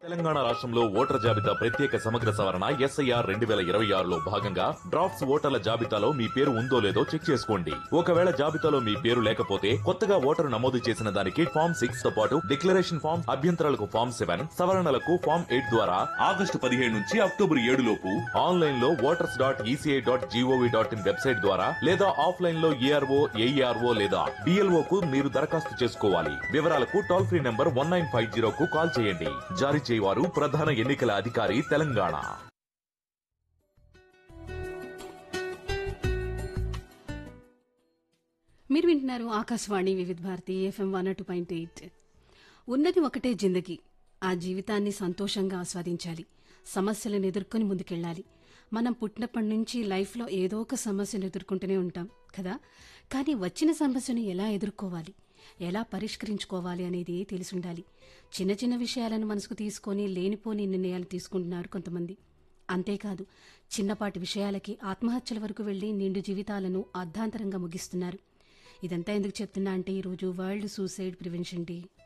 తెలంగాణ రాష్ట్రంలో ఓటర్ జాబితా ప్రత్యేక సమగ్ర సవరణ ఎస్ఐఆర్ రెండు వేల ఇరవై ఆరులో భాగంగా డ్రాఫ్ట్స్ ఓటర్ల జాబితాలో మీ పేరు ఉందో లేదో చెక్ చేసుకోండి ఒకవేళ జాబితాలో మీ పేరు లేకపోతే కొత్తగా ఓటరు నమోదు చేసిన దానికి ఫామ్ సిక్స్ తో పాటు డిక్లరేషన్ ఫామ్ అభ్యంతరాలకు ఫామ్ సెవెన్ సవరణలకు ఫామ్ ఎయిట్ ద్వారా ఆగస్టు పదిహేడు నుంచి అక్టోబర్ ఏడు లోపు ఆన్లైన్ లో voters dot ECI dot GOV dot in website ద్వారా లేదా ఆఫ్లైన్ లో ఏఆర్ఓ ఏఈఆర్ఓ లేదా డిఎల్ఓ కు మీరు దరఖాస్తు చేసుకోవాలి వివరాలకు toll free number one nine five zero కు కాల్ చేయండి జారీ చేయవారు ప్రధాన ఎన్నికల అధికారి తెలంగాణ మీరు వింటున్నారు Akashvani Vividh Bharati FM one two point eight ఉన్నది ఒకటే జిందగీ ఆ జీవితాన్ని సంతోషంగా ఆస్వాదించాలి సమస్యలను ఎదుర్కొని ముందుకెళ్ళాలి మనం పుట్టినప్పటి నుంచి లైఫ్లో ఏదో ఒక సమస్యను ఎదుర్కొంటూనే ఉంటాం కదా కానీ వచ్చిన సమస్యను ఎలా ఎదుర్కోవాలి ఎలా పరిష్కరించుకోవాలి అనేది తెలిసి ఉండాలి చిన్న చిన్న విషయాలను మనసుకు తీసుకొని లేనిపోని నిర్ణయాలు తీసుకుంటున్నారు కొంతమంది అంతేకాదు చిన్నపాటి విషయాలకి ఆత్మహత్యల వరకు వెళ్లి నిండు జీవితాలను అర్ధాంతరంగా ముగిస్తున్నారు ఇదంతా ఎందుకు చెప్తున్నా అంటే ఈరోజు వరల్డ్ సూసైడ్ ప్రివెన్షన్ డే